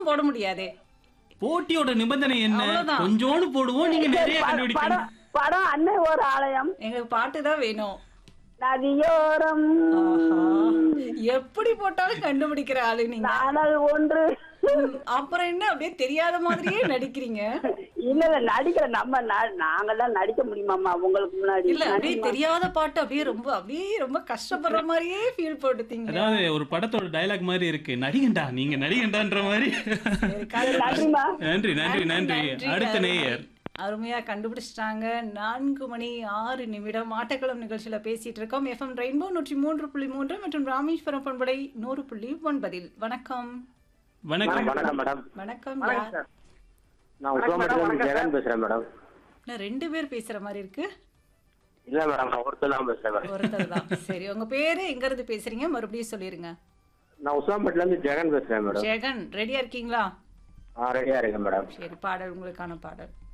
போட முடியாதே போட்டியோட நிபந்தனை என்ன அவ்வளவுதான். கொஞ்சோண்டு போடுவோம் நீங்க நிறைய படம் கண்டுபிடிக்கணும் படம் அன்னை ஒரு ஆலயம் எங்களுக்கு பாட்டு தான் வேணும் நதியோரம் ஆஹா. எப்படி போட்டாலும் கண்டுபிடிக்கிற ஆளு நீங்க நானல் ஒன்று ம், அப்புறம் என்ன அப்படியே தெரியாத மாதிரியே நடிக்கிறீங்க இல்ல இல்ல நடிக்கிற நம்ம நா- நாங்கெல்லாம் நடிக்க முடியுமாம்மா உங்களுக்கு முன்னாடி இல்ல அப்படியே நடிமா. தெரியாத பாட்டு அப்படியே ரொம்ப அப்படியே ரொம்ப கஷ்டப்படுற மாதிரியே ஃபீல் போட்டுத்தீங்க அதாவது ஒரு படத்தோட டயலாக் மாதிரி இருக்கு நடிகண்டா நீங்க நடிகண்டான்ற மாதிரி சரி, காது- நன்றிமா நன்றி நன்றி நன்றி நன்றி, அடுத்த அருமை. நேயர் அருமையா கண்டுபிடிச்சிட்டாங்க நான்கு மணி ஆறு நிமிடம் ஆட்டக்களம் நிகழ்ச்சியில பேசிட்டு இருக்கோம் எஃப்எம் ரெயின்போ நூற்றி மூன்று புள்ளி மூன்று மற்றும் ராமேஸ்வரம் பண்படை நூறு புள்ளி ஒன்பதில் வணக்கம் வணக்கம் வணக்கம் மேடம் வணக்கம் யார் நான் உசோமத்துல இருந்து ஜெகன் பேசுறேன் மேடம் என்ன ரெண்டு பேர் பேசுற மாதிரி இருக்கு இல்ல மேடம் நான் ஒருத்தர் தான் பேசுறேன் மேடம் ஒருத்தர் தான் சரி உங்க பேரு எங்க இருந்து பேசுறீங்க மறுபடியும் சொல்லிருங்க நான் உசாம்பேட்ல இருந்து ஜெகன் பேசுறேன் மேடம் ஜெகன் ரெடியா இருக்கீங்களா ஆ ரெடியா இருக்கேன் மேடம் சரி பாடல் உங்களுக்கான பாடல்